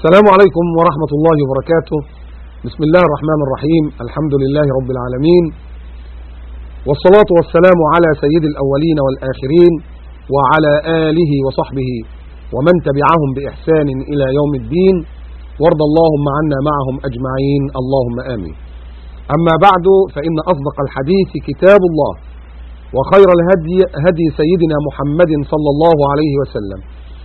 السلام عليكم ورحمة الله وبركاته بسم الله الرحمن الرحيم الحمد لله رب العالمين والصلاة والسلام على سيد الأولين والآخرين وعلى آله وصحبه ومن تبعهم بإحسان إلى يوم الدين وارض اللهم عنا معهم أجمعين اللهم آمين أما بعد فإن أصدق الحديث كتاب الله وخير الهدي هدي سيدنا محمد صلى الله عليه وسلم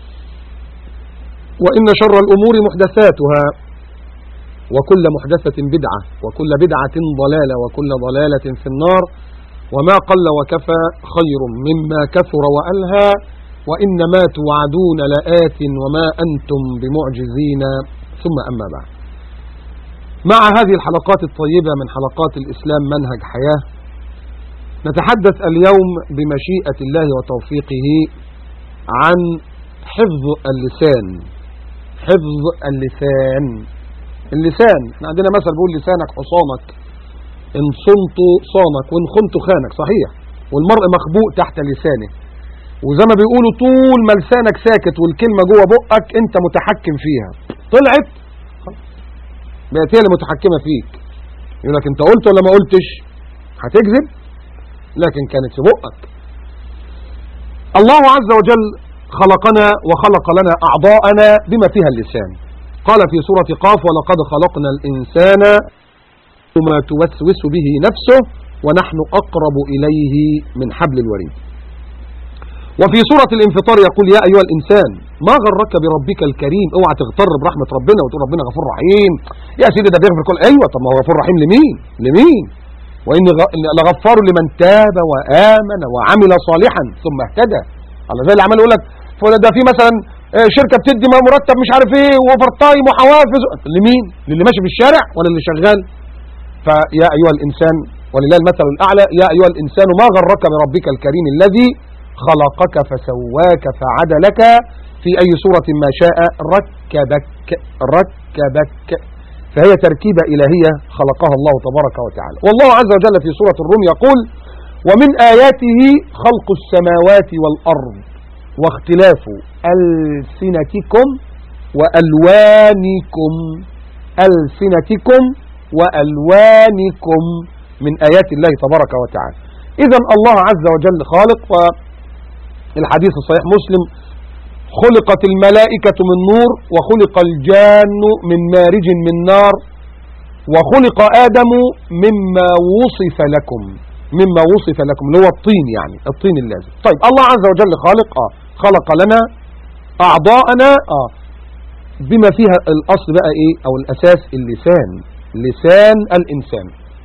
وإن شر الأمور محدثاتها وكل محدثة بدعة وكل بدعة ضلالة وكل ضلالة في النار وما قل وكفى خير مما كثر وألهى وإنما توعدون لآت وما أنتم بمعجزين ثم أما بعد مع هذه الحلقات الطيبة من حلقات الإسلام منهج حياة نتحدث اليوم بمشيئة الله وتوفيقه عن حفظ اللسان حفظ اللسان اللسان احنا عندنا مثل بيقول لسانك حصانك ان صنت صانك وان خنت خانك صحيح والمرء مخبوء تحت لسانه وزي ما بيقولوا طول ما لسانك ساكت والكلمة جوه بقك انت متحكم فيها طلعت بقت هي اللي متحكمة فيك يقول لك انت قلت ولا ما قلتش هتكذب لكن كانت في بقك الله عز وجل خلقنا وخلق لنا أعضاءنا بما فيها اللسان قال في سورة قاف ولقد خلقنا الإنسان ما توسوس به نفسه ونحن أقرب إليه من حبل الوريد وفي سورة الانفطار يقول يا أيها الإنسان ما غرك بربك الكريم اوعى تغتر برحمة ربنا وتقول ربنا غفور رحيم يا سيدي ده بيغفر كل أيوة طب ما هو غفور رحيم لمين لمين وإن لغفار لمن تاب وآمن وعمل صالحا ثم اهتدى الله زي اللي عمال يقول لك ده في مثلا شركة بتدي ما مرتب مش عارف ايه واوفر تايم وحوافز لمين للي ماشي في الشارع ولا اللي شغال فيا أيها الإنسان ولله المثل الأعلى يا أيها الإنسان ما غرك بربك الكريم الذي خلقك فسواك فعدلك في أي صورة ما شاء ركبك ركبك فهي تركيبة إلهية خلقها الله تبارك وتعالى والله عز وجل في سورة الروم يقول ومن آياته خلق السماوات والأرض واختلاف ألسنتكم وألوانكم ألسنتكم وألوانكم من آيات الله تبارك وتعالى إذا الله عز وجل خالق والحديث الصحيح مسلم خلقت الملائكة من نور وخلق الجان من مارج من نار وخلق آدم مما وصف لكم مما وصف لكم اللي هو الطين يعني الطين اللازم طيب الله عز وجل خالق آه خلق لنا أعضاءنا آه بما فيها الأصل بقى إيه أو الأساس اللسان لسان الإنسان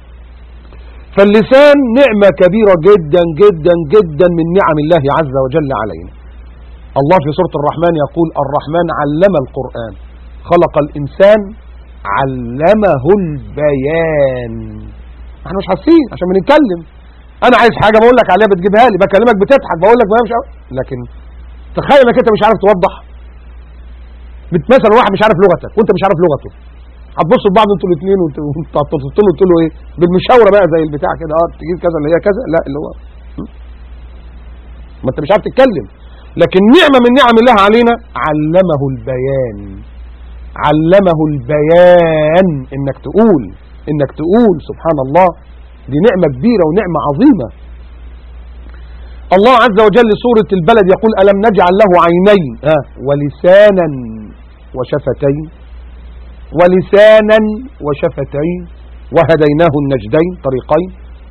فاللسان نعمة كبيرة جدا جدا جدا من نعم الله عز وجل علينا الله في سورة الرحمن يقول الرحمن علم القرآن خلق الإنسان علمه البيان احنا مش حاسين عشان بنتكلم انا عايز حاجة بقول لك عليها بتجيبها لي بكلمك بتضحك بقول لك مش عارف. لكن تخيل انك انت مش عارف توضح مثلا واحد مش عارف لغتك وانت مش عارف لغته هتبصوا لبعض انتوا الاثنين وتقول له تقول له ايه بالمشاوره بقى زي البتاع كده اه تجيب كذا اللي هي كذا لا اللي هو ما انت مش عارف تتكلم لكن نعمه من نعم الله علينا علمه البيان علمه البيان انك تقول انك تقول سبحان الله دي نعمه كبيره ونعمه عظيمه الله عز وجل سورة البلد يقول ألم نجعل له عينين ها ولسانا وشفتين ولسانا وشفتين وهديناه النجدين طريقين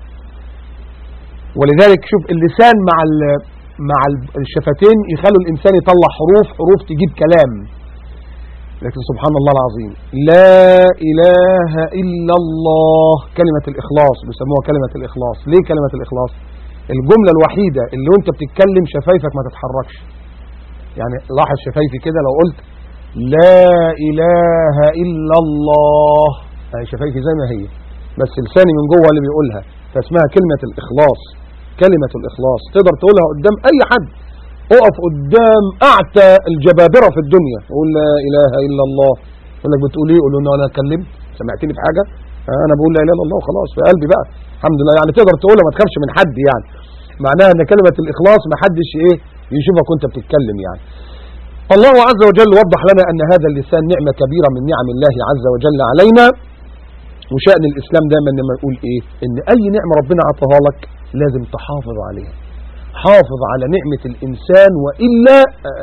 ولذلك شوف اللسان مع مع الشفتين يخلوا الإنسان يطلع حروف حروف تجيب كلام لكن سبحان الله العظيم لا إله إلا الله كلمة الإخلاص بيسموها كلمة الإخلاص ليه كلمة الإخلاص الجملة الوحيدة اللي وانت بتتكلم شفايفك ما تتحركش يعني لاحظ شفايفي كده لو قلت لا إله إلا الله يعني شفايفي زي ما هي بس لساني من جوه اللي بيقولها فاسمها كلمة الإخلاص كلمة الإخلاص تقدر تقولها قدام أي حد اقف قدام أعتى الجبابرة في الدنيا قول لا إله إلا الله يقول لك بتقول ايه قول له أنا اتكلمت سمعتني في حاجة أنا بقول لا إله إلا الله وخلاص في قلبي بقى الحمد لله يعني تقدر تقولها ما تخافش من حد يعني معناها ان كلمة الإخلاص ما حدش ايه يشوفك وانت بتتكلم يعني الله عز وجل وضح لنا أن هذا اللسان نعمة كبيرة من نعم الله عز وجل علينا وشأن الإسلام دائما لما يقول إيه إن أي نعمة ربنا عطاها لك لازم تحافظ عليها حافظ على نعمة الإنسان وإلا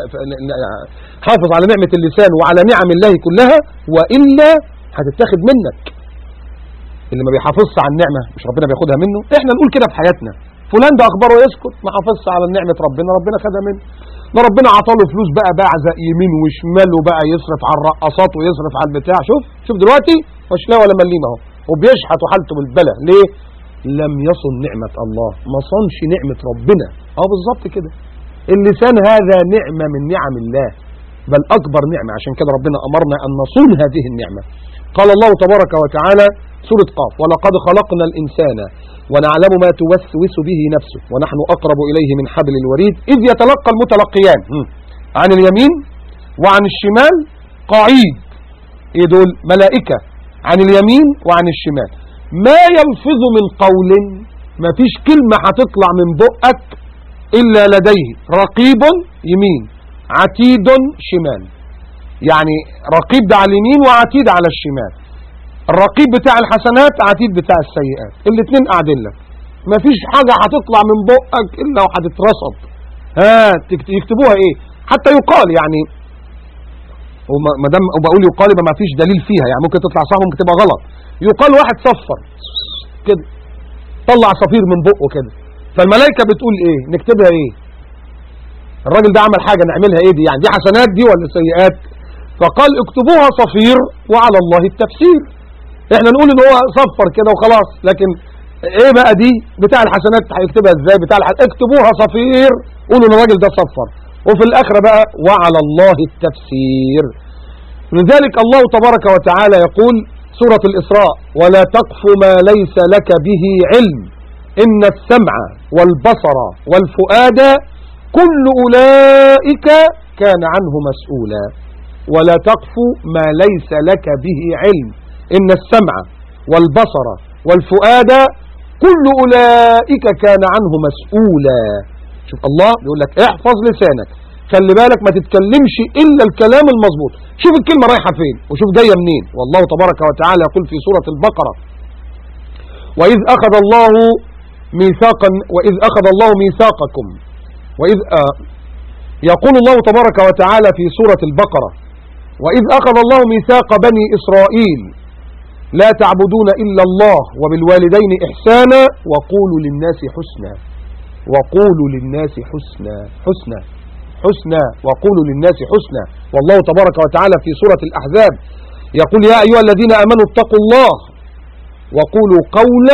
حافظ على نعمة اللسان وعلى نعم الله كلها وإلا هتتاخد منك اللي ما بيحافظش على النعمة مش ربنا بياخدها منه احنا نقول كده في حياتنا فلان ده اخباره يسكت ما حافظش على نعمة ربنا ربنا خدها منه ده ربنا عطاله فلوس بقى بعزق يمين وشمال وبقى يصرف على الرقصات ويصرف على البتاع شوف شوف دلوقتي مش لا ولا مليم اهو وبيشحت وحالته بالبلا ليه لم يصن نعمة الله ما صنش نعمة ربنا اه بالظبط كده اللسان هذا نعمة من نعم الله بل أكبر نعمة عشان كده ربنا أمرنا أن نصون هذه النعمة قال الله تبارك وتعالى سورة قاف ولقد خلقنا الإنسان ونعلم ما توسوس به نفسه ونحن أقرب إليه من حبل الوريد إذ يتلقى المتلقيان عن اليمين وعن الشمال قعيد إيه دول ملائكة عن اليمين وعن الشمال ما يلفظ من قول ما فيش كلمة هتطلع من بقك إلا لديه رقيب يمين عتيد شمال يعني رقيب ده على اليمين وعتيد على الشمال الرقيب بتاع الحسنات عتيد بتاع السيئات الاثنين قاعدين لك مفيش حاجة هتطلع من بقك إلا وهتترصد ها يكتبوها ايه حتى يقال يعني وما دام وبقول يقال يبقى ما فيش دليل فيها يعني ممكن تطلع صح ممكن تبقى غلط يقال واحد صفر كده طلع صفير من بقه كده فالملائكة بتقول ايه نكتبها ايه الراجل ده عمل حاجة نعملها ايه دي يعني دي حسنات دي ولا سيئات فقال اكتبوها صفير وعلى الله التفسير احنا نقول ان هو صفر كده وخلاص لكن ايه بقى دي بتاع الحسنات هيكتبها ازاي بتاع الحسنات اكتبوها صفير قولوا ان الراجل ده صفر وفي الاخره بقى وعلى الله التفسير لذلك الله تبارك وتعالى يقول سورة الإسراء ولا تقف ما ليس لك به علم إن السمع والبصر والفؤاد كل أولئك كان عنه مسؤولا ولا تقف ما ليس لك به علم إن السمع والبصر والفؤاد كل أولئك كان عنه مسؤولا شوف الله يقول لك احفظ لسانك خلي بالك ما تتكلمش إلا الكلام المظبوط شوف الكلمة رايحة فين وشوف جاية منين والله تبارك وتعالى يقول في سورة البقرة وإذ أخذ الله ميثاقا وإذ أخذ الله ميثاقكم وإذ آه يقول الله تبارك وتعالى في سورة البقرة وإذ أخذ الله ميثاق بني إسرائيل لا تعبدون إلا الله وبالوالدين إحسانا وقولوا للناس حسنا وقولوا للناس حسنا حسنا حسنا وقولوا للناس حسنا والله تبارك وتعالى في سورة الأحزاب يقول يا أيها الذين آمنوا اتقوا الله وقولوا قولا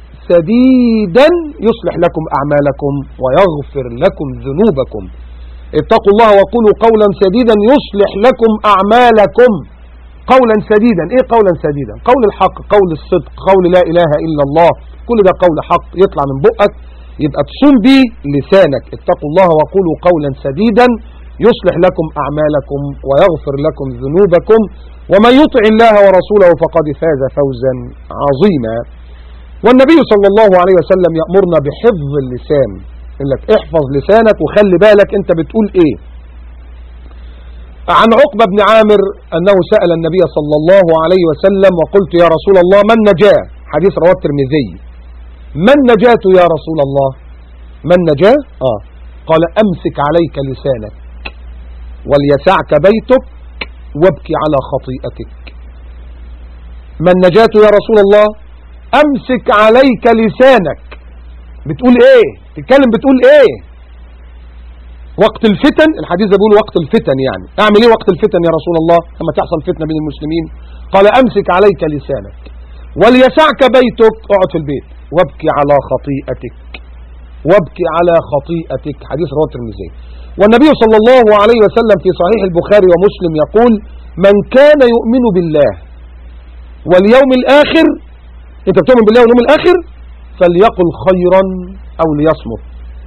سديدا يصلح لكم أعمالكم ويغفر لكم ذنوبكم اتقوا الله وقولوا قولا سديدا يصلح لكم أعمالكم قولا سديدا ايه قولا سديدا قول الحق قول الصدق قول لا اله الا الله كل ده قول حق يطلع من بقك يبقى تصوم بيه لسانك اتقوا الله وقولوا قولا سديدا يصلح لكم اعمالكم ويغفر لكم ذنوبكم ومن يطع الله ورسوله فقد فاز فوزا عظيما والنبي صلى الله عليه وسلم يأمرنا بحفظ اللسان يقول لك احفظ لسانك وخلي بالك انت بتقول ايه عن عقبة بن عامر أنه سأل النبي صلى الله عليه وسلم وقلت يا رسول الله من نجاه حديث رواه الترمذي من نجاة يا رسول الله من نجاه آه قال أمسك عليك لسانك وليسعك بيتك وابكي على خطيئتك من نجاة يا رسول الله أمسك عليك لسانك بتقول ايه تتكلم بتقول ايه وقت الفتن الحديث بيقول وقت الفتن يعني اعمل ايه وقت الفتن يا رسول الله لما تحصل فتنة بين المسلمين قال امسك عليك لسانك وليسعك بيتك اقعد في البيت وابكي على خطيئتك وابكي على خطيئتك حديث رواه الترمذي والنبي صلى الله عليه وسلم في صحيح البخاري ومسلم يقول من كان يؤمن بالله واليوم الآخر انت بتؤمن بالله واليوم الآخر فليقل خيرا او ليصمت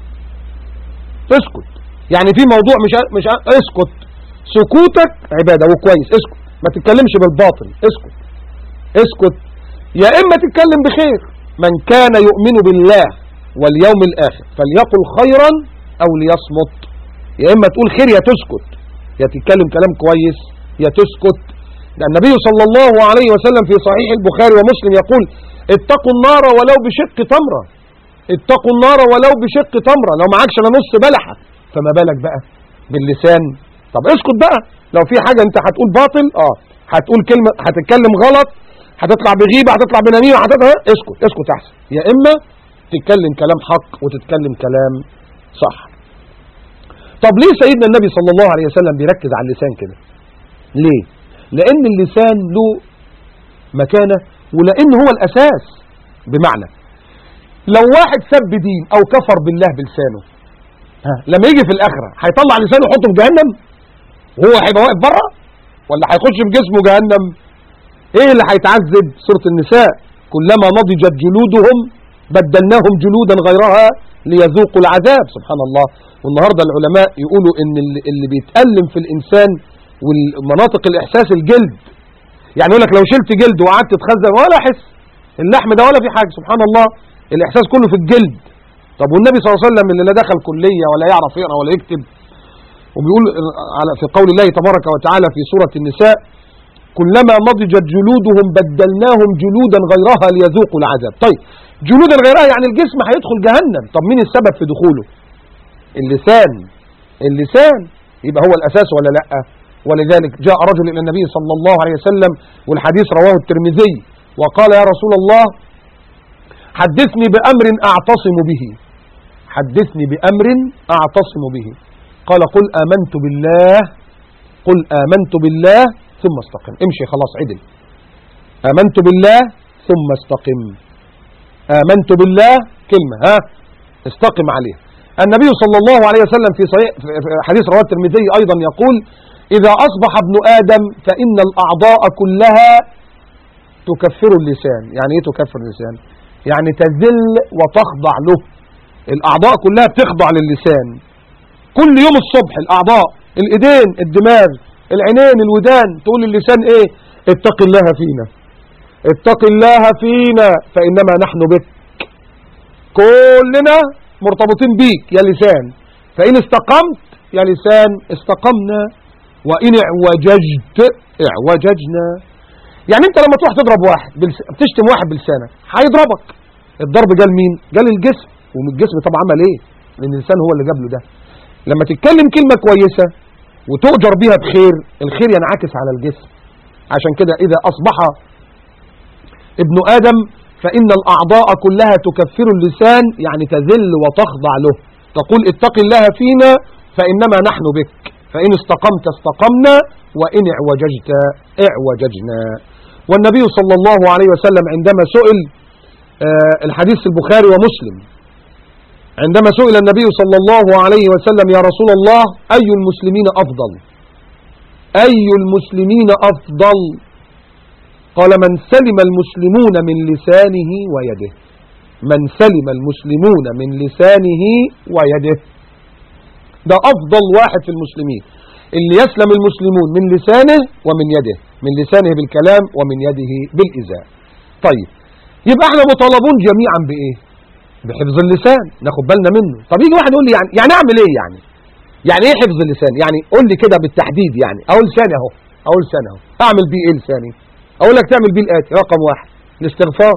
اسكت يعني في موضوع مش مش اسكت سكوتك عبادة وكويس اسكت ما تتكلمش بالباطل اسكت اسكت يا اما تتكلم بخير من كان يؤمن بالله واليوم الاخر فليقل خيرا او ليصمت يا اما تقول خير يا تسكت يا تتكلم كلام كويس يا تسكت ده النبي صلى الله عليه وسلم في صحيح البخاري ومسلم يقول اتقوا النار ولو بشق تمرة اتقوا النار ولو بشق تمرة لو معكش الا نص بلحة فما بالك بقى باللسان طب اسكت بقى لو في حاجة انت هتقول باطل اه هتقول كلمة هتتكلم غلط هتطلع بغيبة هتطلع بنميمة هتطلع اسكت اسكت احسن يا اما تتكلم كلام حق وتتكلم كلام صح طب ليه سيدنا النبي صلى الله عليه وسلم بيركز على اللسان كده ليه لان اللسان له مكانة ولان هو الاساس بمعنى لو واحد سب دين او كفر بالله بلسانه ها لما يجي في الاخره هيطلع لسانه يحطه في جهنم وهو هيبقى واقف بره ولا هيخش في جسمه جهنم ايه اللي هيتعذب سوره النساء كلما نضجت جلودهم بدلناهم جلودا غيرها ليذوقوا العذاب سبحان الله والنهارده العلماء يقولوا ان اللي, اللي بيتألم في الانسان والمناطق الاحساس الجلد يعني يقول لك لو شلت جلد وقعدت تخزن ولا احس اللحم ده ولا في حاجه سبحان الله الاحساس كله في الجلد طب والنبي صلى الله عليه وسلم اللي لا دخل كليه ولا يعرف يقرا ولا يكتب وبيقول على في قول الله تبارك وتعالى في سوره النساء كلما نضجت جلودهم بدلناهم جلودا غيرها ليذوقوا العذاب طيب جلودا غيرها يعني الجسم هيدخل جهنم طب مين السبب في دخوله اللسان اللسان يبقى هو الأساس ولا لا ولذلك جاء رجل إلى النبي صلى الله عليه وسلم والحديث رواه الترمذي وقال يا رسول الله حدثني بأمر أعتصم به حدثني بأمر أعتصم به قال قل آمنت بالله قل آمنت بالله ثم استقم امشي خلاص عدل آمنت بالله ثم استقم آمنت بالله كلمة ها استقم عليها النبي صلى الله عليه وسلم في صحيح في حديث رواه الترمذي أيضا يقول إذا أصبح ابن آدم فإن الأعضاء كلها تكفر اللسان يعني إيه تكفر اللسان يعني تذل وتخضع له الأعضاء كلها بتخضع للسان كل يوم الصبح الأعضاء الإيدين الدماغ العينين الودان تقول للسان إيه اتق الله فينا اتق الله فينا فإنما نحن بك كلنا مرتبطين بيك يا لسان فإن استقمت يا لسان استقمنا وإن اعوججت اعوججنا يعني انت لما تروح تضرب واحد بلس... بتشتم واحد بلسانك هيضربك الضرب جال مين جال الجسم ومن الجسم طبعا عمل ايه لان اللسان هو اللي جاب له ده لما تتكلم كلمة كويسة وتؤجر بها بخير الخير ينعكس على الجسم عشان كده إذا أصبح ابن آدم فإن الأعضاء كلها تكفر اللسان يعني تذل وتخضع له تقول اتق الله فينا فإنما نحن بك فإن استقمت استقمنا وإن اعوججت اعوججنا والنبي صلى الله عليه وسلم عندما سئل آه الحديث البخاري ومسلم عندما سئل النبي صلى الله عليه وسلم يا رسول الله أي المسلمين أفضل أي المسلمين أفضل قال من سلم المسلمون من لسانه ويده من سلم المسلمون من لسانه ويده ده أفضل واحد في المسلمين اللي يسلم المسلمون من لسانه ومن يده من لسانه بالكلام ومن يده بالإزاء طيب يبقى احنا مطالبون جميعا بإيه بحفظ اللسان ناخد بالنا منه طب يجي واحد يقول لي يعني يعني اعمل ايه يعني يعني ايه حفظ اللسان يعني قول لي كده بالتحديد يعني اقول لساني اهو اقول لساني اهو اعمل بيه ايه لساني اقول لك تعمل بيه الاتي رقم واحد الاستغفار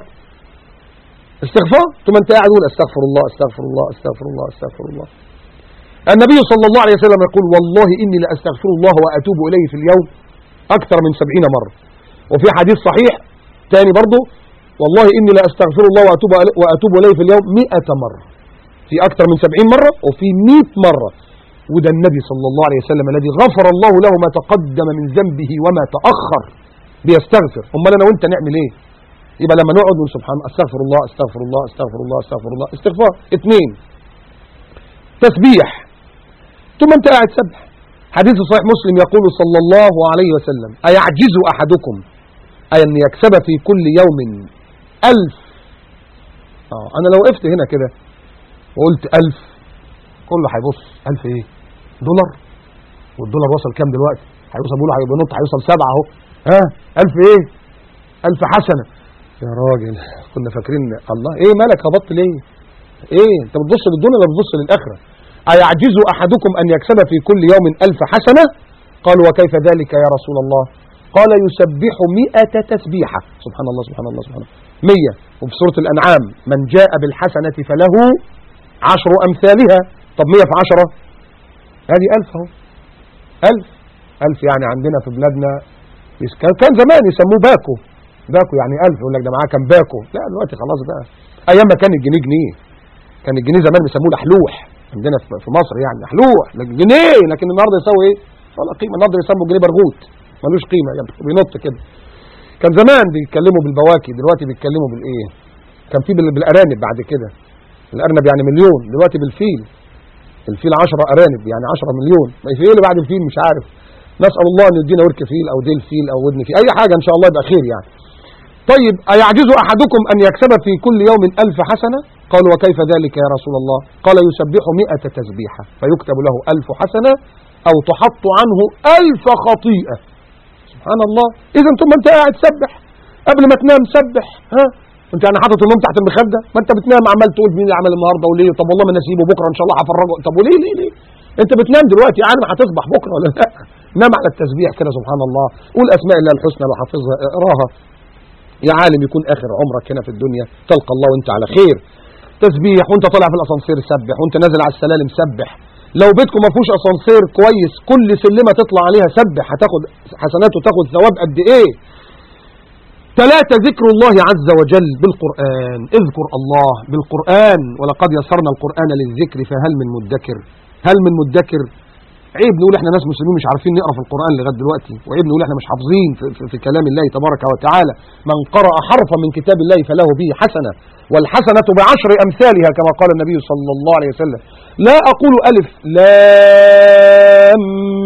استغفار ثم انت قاعد تقول استغفر الله استغفر الله استغفر الله استغفر الله النبي صلى الله عليه وسلم يقول والله اني لاستغفر الله واتوب اليه في اليوم اكثر من سبعين مره وفي حديث صحيح تاني برضه والله إني لا أستغفر الله وأتوب, وأتوب إليه في اليوم مئة مرة في أكثر من سبعين مرة وفي مئة مرة وده النبي صلى الله عليه وسلم الذي غفر الله له ما تقدم من ذنبه وما تأخر بيستغفر أمال أنا وأنت نعمل إيه يبقى لما نقعد نقول سبحان استغفر الله استغفر الله استغفر الله استغفر الله استغفار اثنين تسبيح ثم انت قاعد سبح حديث صحيح مسلم يقول صلى الله عليه وسلم أيعجز أحدكم أن يكسب في كل يوم ألف آه أنا لو وقفت هنا كده وقلت ألف كله هيبص ألف إيه دولار والدولار وصل كام دلوقتي هيوصل بيقولوا هينط هيوصل سبعة أهو ها ألف إيه ألف حسنة يا راجل كنا فاكرين الله إيه مالك هبطت ليه إيه أنت بتبص للدنيا ولا بتبص للآخرة أيعجز أحدكم أن يكسب في كل يوم ألف حسنة قالوا وكيف ذلك يا رسول الله قال يسبح مئة تسبيحة سبحان الله سبحان الله سبحان الله مية وفي سورة الأنعام من جاء بالحسنة فله عشر أمثالها طب مية في عشرة هذه ألف اهو ألف ألف يعني عندنا في بلادنا يس- كان كان زمان يسموه باكو باكو يعني ألف يقول لك ده معاه كان باكو لا دلوقتي خلاص بقى أيام ما كان الجنيه جنيه كان الجنيه زمان بيسموه لحلوح عندنا في في مصر يعني لحلوح لكن جنيه لكن النهارده يساوي ايه؟ ولا قيمه النهارده يسموا جنيه برغوت ملوش قيمه يعني بينط كده كان زمان بيتكلموا بالبواكي دلوقتي بيتكلموا بالايه؟ كان في بال- بالارانب بعد كده الارنب يعني مليون دلوقتي بالفيل الفيل 10 ارانب يعني 10 مليون ما في ايه اللي بعد الفيل مش عارف نسال الله ان يدينا ورك فيل او ديل فيل او ودن فيل اي حاجه ان شاء الله يبقى خير يعني طيب أيعجز أحدكم أن يكسب في كل يوم ألف حسنة قالوا وكيف ذلك يا رسول الله قال يسبح مئة تسبيحة فيكتب له ألف حسنة أو تحط عنه ألف خطيئة سبحان الله إذا ثم أنت قاعد سبح قبل ما تنام سبح ها انت يعني حاطط النوم تحت المخده ما انت بتنام عمال تقول مين اللي عمل النهارده وليه طب والله ما نسيبه بكره ان شاء الله هفرجه طب وليه ليه ليه انت بتنام دلوقتي عالم هتصبح بكره ولا لا نام على التسبيح كده سبحان الله قول اسماء الله الحسنى لو حافظها اقراها يا عالم يكون اخر عمرك هنا في الدنيا تلقى الله وانت على خير تسبيح وانت طالع في الاسانسير سبح وانت نازل على السلالم سبح لو بيتكم ما فيهوش اسانسير كويس كل سلمه تطلع عليها سبح هتاخد حسنات وتاخد ثواب قد ايه ثلاثة ذكر الله عز وجل بالقرآن اذكر الله بالقرآن ولقد يسرنا القرآن للذكر فهل من مدكر هل من مدكر عيب نقول احنا ناس مسلمين مش عارفين نقرا في القرآن لغايه دلوقتي وعيب نقول احنا مش حافظين في, في, في كلام الله تبارك وتعالى من قرأ حرفا من كتاب الله فله به حسنة والحسنة بعشر أمثالها كما قال النبي صلى الله عليه وسلم لا أقول ألف لام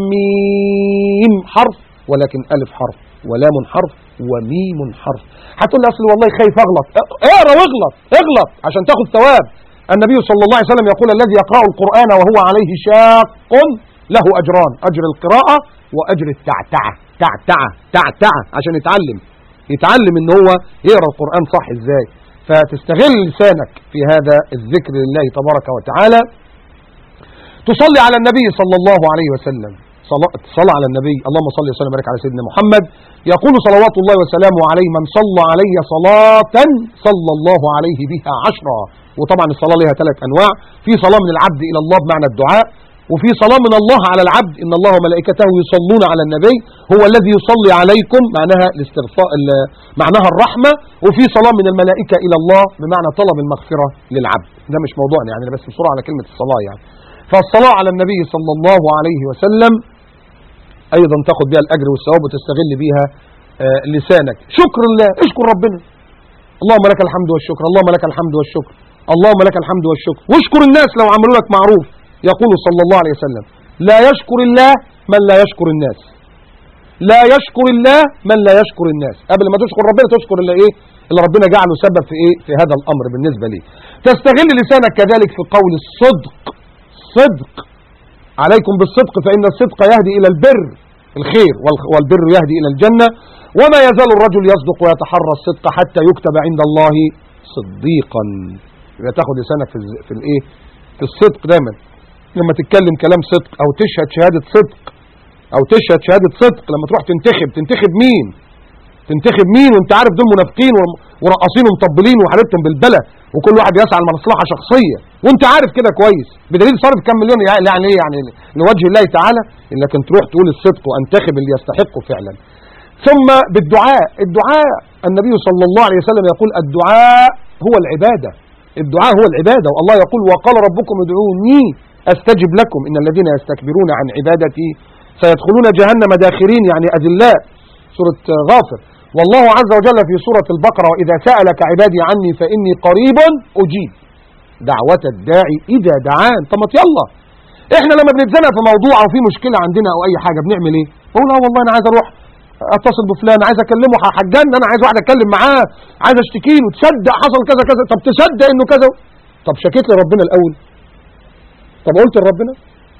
ميم حرف ولكن ألف حرف ولام حرف وميم حرف هتقول لي اصل والله خايف اغلط اقرا واغلط اغلط عشان تاخد ثواب النبي صلى الله عليه وسلم يقول الذي يقرأ القرآن وهو عليه شاق له أجران أجر القراءة وأجر التعتعة تعتعة تعتعة عشان يتعلم يتعلم ان هو يقرأ القرآن صح ازاي فتستغل لسانك في هذا الذكر لله تبارك وتعالى تصلي على النبي صلى الله عليه وسلم صلاة على النبي اللهم صل وسلم وبارك على سيدنا محمد يقول صلوات الله وسلامه عليه من صلى علي صلاة صلى الله عليه بها عشرا وطبعا الصلاة لها ثلاث أنواع في صلاة من العبد إلى الله بمعنى الدعاء وفي صلاة من الله على العبد إن الله وملائكته يصلون على النبي هو الذي يصلي عليكم معناها الاستغفاء معناها الرحمة وفي صلاة من الملائكة إلى الله بمعنى طلب المغفرة للعبد ده مش موضوعنا يعني بس بسرعة على كلمة الصلاة يعني فالصلاة على النبي صلى الله عليه وسلم أيضا تاخد بها الأجر والثواب وتستغل بها آه لسانك شكر الله اشكر ربنا اللهم لك الحمد والشكر اللهم لك الحمد والشكر اللهم لك الحمد والشكر واشكر الناس لو عملوا لك معروف يقول صلى الله عليه وسلم لا يشكر الله من لا يشكر الناس لا يشكر الله من لا يشكر الناس قبل ما تشكر ربنا تشكر اللي ايه اللي ربنا جعله سبب في ايه في هذا الامر بالنسبه لي تستغل لسانك كذلك في قول الصدق صدق عليكم بالصدق فإن الصدق يهدي إلى البر الخير والبر يهدي إلى الجنة وما يزال الرجل يصدق ويتحرى الصدق حتى يكتب عند الله صديقا يبقى تاخد لسانك في, في الايه في الصدق دايما لما تتكلم كلام صدق او تشهد شهادة صدق او تشهد شهادة صدق لما تروح تنتخب تنتخب مين تنتخب مين وانت عارف دول منافقين ورقاصين ومطبلين وحالتهم بالبلة وكل واحد يسعى لمصلحة شخصية وانت عارف كده كويس بدليل صرف كم مليون يعني ايه يعني لوجه الله تعالى لكن تروح تقول الصدق وانتخب اللي يستحقه فعلا ثم بالدعاء الدعاء النبي صلى الله عليه وسلم يقول الدعاء هو العبادة الدعاء هو العبادة والله يقول وقال ربكم ادعوني استجب لكم ان الذين يستكبرون عن عبادتي سيدخلون جهنم داخرين يعني أذلاء سورة غافر والله عز وجل في سورة البقرة وإذا سألك عبادي عني فإني قريب أجيب دعوة الداعي إذا دعان طب ما يلا احنا لما بنتزنق في موضوع او في مشكلة عندنا او اي حاجة بنعمل ايه بقول اه والله انا عايز اروح اتصل بفلان عايز اكلمه هحجن انا عايز واحد اتكلم معاه عايز اشتكي له تصدق حصل كذا كذا طب تصدق انه كذا طب شكيت لربنا الاول طب قلت لربنا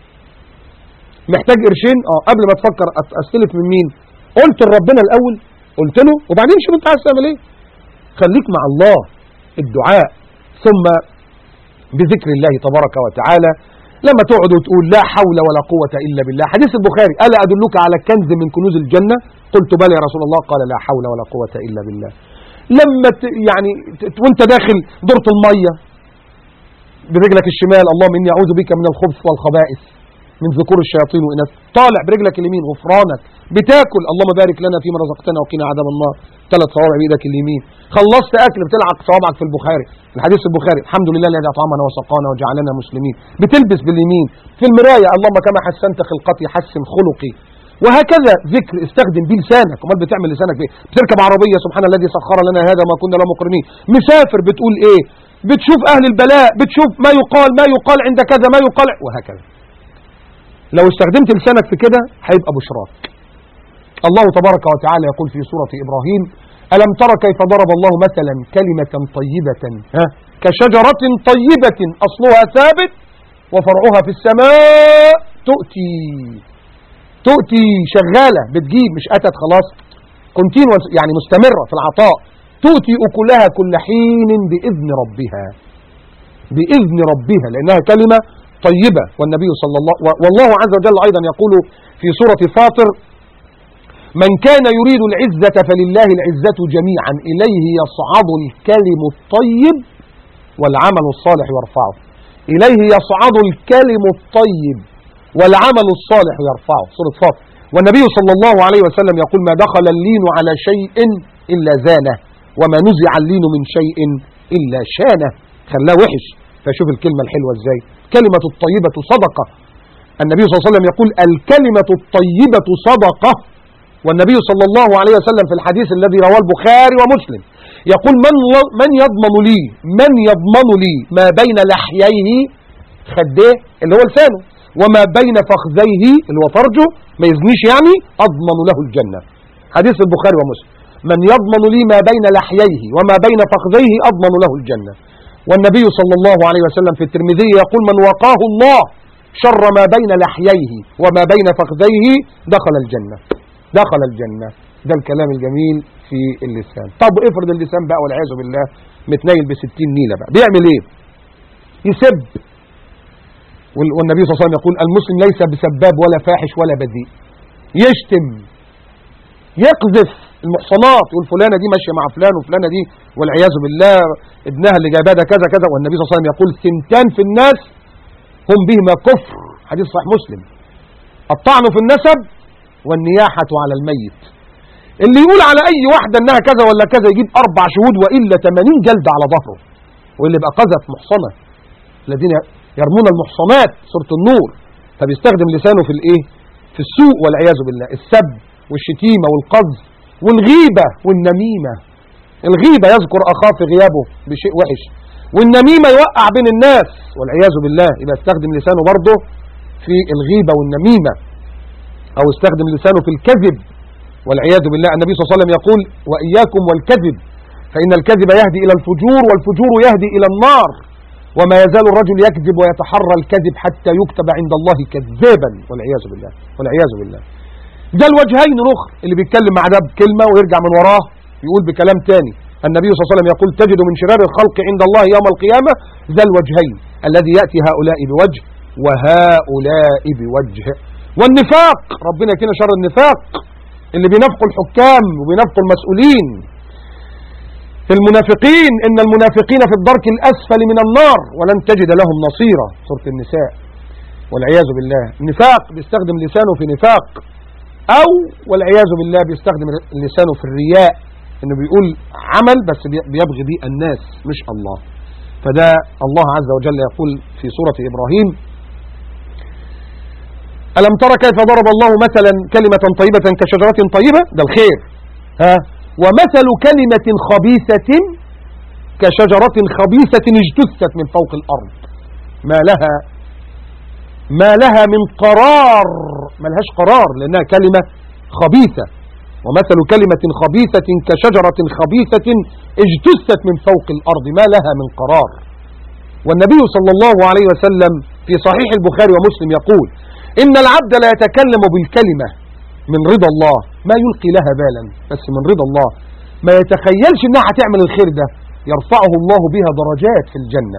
محتاج قرشين اه قبل ما تفكر استلف من مين قلت لربنا الاول قلت له وبعدين شوف انت عايز تعمل ايه خليك مع الله الدعاء ثم بذكر الله تبارك وتعالى لما تقعد وتقول لا حول ولا قوة إلا بالله حديث البخاري ألا أدلك على كنز من كنوز الجنة قلت بلى يا رسول الله قال لا حول ولا قوة إلا بالله لما ت... يعني ت... وانت داخل دورة المية برجلك الشمال اللهم إني أعوذ بك من الخبث والخبائث من ذكور الشياطين وإناث طالع برجلك اليمين غفرانك بتاكل اللهم بارك لنا فيما رزقتنا وقنا عذاب النار ثلاث صوابع بإيدك اليمين خلصت أكل بتلعق صوابعك في البخاري الحديث البخاري الحمد لله الذي أطعمنا وسقانا وجعلنا مسلمين بتلبس باليمين في المراية اللهم كما حسنت خلقتي حسن خلقي وهكذا ذكر استخدم بيه لسانك امال بتعمل لسانك بايه بتركب عربيه سبحان الذي سخر لنا هذا ما كنا له مقرنين مسافر بتقول ايه بتشوف اهل البلاء بتشوف ما يقال ما يقال عند كذا ما يقال وهكذا لو استخدمت لسانك في كده هيبقى بشراك الله تبارك وتعالى يقول في سورة إبراهيم ألم تر كيف ضرب الله مثلا كلمة طيبة ها كشجرة طيبة أصلها ثابت وفرعها في السماء تؤتي تؤتي شغالة بتجيب مش أتت خلاص كونتينوس يعني مستمرة في العطاء تؤتي أكلها كل حين بإذن ربها بإذن ربها لأنها كلمة طيبة والنبي صلى الله والله عز وجل أيضا يقول في سورة فاطر من كان يريد العزة فلله العزة جميعا إليه يصعد الكلم الطيب والعمل الصالح يرفعه إليه يصعد الكلم الطيب والعمل الصالح يرفعه سورة فاطر والنبي صلى الله عليه وسلم يقول ما دخل اللين على شيء إلا زانه وما نزع اللين من شيء إلا شانه خلاه وحش فشوف الكلمة الحلوة ازاي كلمة الطيبة صدقة النبي صلى الله عليه وسلم يقول الكلمة الطيبة صدقة والنبي صلى الله عليه وسلم في الحديث الذي رواه البخاري ومسلم يقول من من يضمن لي من يضمن لي ما بين لحييه خديه اللي هو لسانه وما بين فخذيه اللي هو فرجه ما يزنيش يعني أضمن له الجنة حديث البخاري ومسلم من يضمن لي ما بين لحييه وما بين فخذيه أضمن له الجنة والنبي صلى الله عليه وسلم في الترمذي يقول من وقاه الله شر ما بين لحييه وما بين فخذيه دخل الجنة دخل الجنة ده الكلام الجميل في اللسان طب افرض اللسان بقى والعياذ بالله متنيل بستين نيلة بقى بيعمل ايه يسب والنبي صلى الله عليه وسلم يقول المسلم ليس بسباب ولا فاحش ولا بذيء يشتم يقذف المحصنات يقول فلانة دي ماشية مع فلان وفلانة دي والعياذ بالله ابنها اللي جايبها ده كذا كذا والنبي صلى الله عليه وسلم يقول ثنتان في الناس هم بهما كفر حديث صحيح مسلم الطعن في النسب والنياحة على الميت اللي يقول على أي واحدة أنها كذا ولا كذا يجيب أربع شهود وإلا 80 جلد على ظهره واللي بقى قذف محصنة الذين يرمون المحصنات سورة النور فبيستخدم لسانه في الإيه في السوء والعياذ بالله السب والشتيمة والقذف والغيبة والنميمة الغيبة يذكر أخاه في غيابه بشيء وحش والنميمة يوقع بين الناس والعياذ بالله يبقى استخدم لسانه برضه في الغيبة والنميمة أو استخدم لسانه في الكذب والعياذ بالله النبي صلى الله عليه وسلم يقول وإياكم والكذب فإن الكذب يهدي إلى الفجور والفجور يهدي إلى النار وما يزال الرجل يكذب ويتحرى الكذب حتى يكتب عند الله كذابا والعياذ بالله والعياذ بالله ده الوجهين الأخر اللي بيتكلم مع ده بكلمة ويرجع من وراه يقول بكلام تاني النبي صلى الله عليه وسلم يقول تجد من شرار الخلق عند الله يوم القيامة ذا الوجهين الذي يأتي هؤلاء بوجه وهؤلاء بوجه والنفاق ربنا يكينا شر النفاق اللي بينافقوا الحكام وبينافقوا المسؤولين المنافقين إن المنافقين في الدرك الأسفل من النار ولن تجد لهم نصيرا سورة النساء والعياذ بالله النفاق بيستخدم لسانه في نفاق أو والعياذ بالله بيستخدم لسانه في الرياء إنه بيقول عمل بس بيبغي بيه الناس مش الله فده الله عز وجل يقول في سورة إبراهيم ألم ترى كيف ضرب الله مثلا كلمة طيبة كشجرة طيبة ده الخير ها ومثل كلمة خبيثة كشجرة خبيثة اجتثت من فوق الأرض ما لها ما لها من قرار ما لهاش قرار لأنها كلمة خبيثة ومثل كلمة خبيثة كشجرة خبيثة اجتثت من فوق الأرض ما لها من قرار والنبي صلى الله عليه وسلم في صحيح البخاري ومسلم يقول إن العبد لا يتكلم بالكلمة من رضا الله ما يلقي لها بالا بس من رضا الله ما يتخيلش انها هتعمل الخير ده يرفعه الله بها درجات في الجنة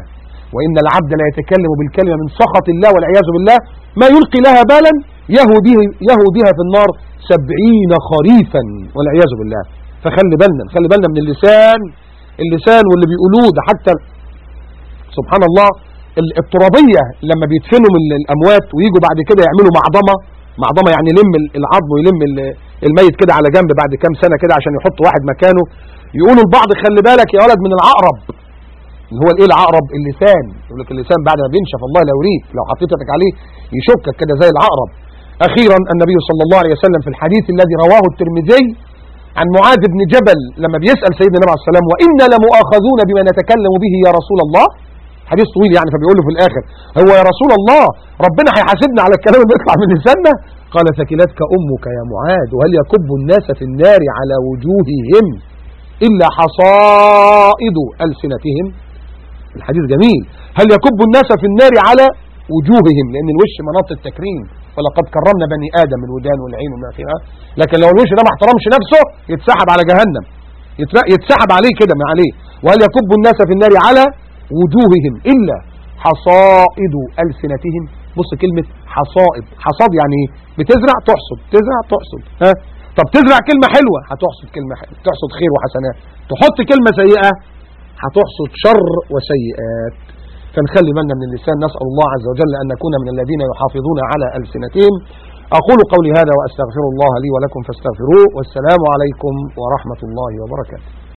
وإن العبد لا يتكلم بالكلمة من سخط الله والعياذ بالله ما يلقي لها بالا يهوي, به يهوي بها في النار سبعين خريفا والعياذ بالله فخلي بالنا خلي بالنا من اللسان اللسان واللي بيقولوه ده حتى سبحان الله الترابية لما بيدفنوا من الأموات ويجوا بعد كده يعملوا معضمة معضمة يعني يلم العظم ويلم الميت كده على جنب بعد كام سنة كده عشان يحط واحد مكانه يقولوا البعض خلي بالك يا ولد من العقرب اللي هو الايه العقرب اللسان يقول لك اللسان بعد ما بينشف الله لا يريك لو حطيت يدك عليه يشكك كده زي العقرب اخيرا النبي صلى الله عليه وسلم في الحديث الذي رواه الترمذي عن معاذ بن جبل لما بيسأل سيدنا النبي عليه السلام وإنا لمؤاخذون بما نتكلم به يا رسول الله حديث طويل يعني فبيقول له في الآخر هو يا رسول الله ربنا هيحاسبنا على الكلام اللي بيطلع من لساننا قال ثكلتك أمك يا معاذ وهل يكب الناس في النار على وجوههم إلا حصائد ألسنتهم الحديث جميل هل يكب الناس في النار على وجوههم لأن الوش مناط التكريم ولقد كرمنا بني آدم الودان والعين وما فيها لكن لو الوش ده ما احترمش نفسه يتسحب على جهنم يتسحب عليه كده ما عليه وهل يكب الناس في النار على وجوههم إلا حصائد ألسنتهم بص كلمة حصائد حصاد يعني ايه بتزرع تحصد تزرع تحصد ها طب تزرع كلمة حلوة هتحصد كلمة حلوة تحصد خير وحسنات تحط كلمة سيئة هتحصد شر وسيئات فنخلي بالنا من اللسان نسأل الله عز وجل أن نكون من الذين يحافظون على ألسنتهم أقول قولي هذا وأستغفر الله لي ولكم فاستغفروه والسلام عليكم ورحمة الله وبركاته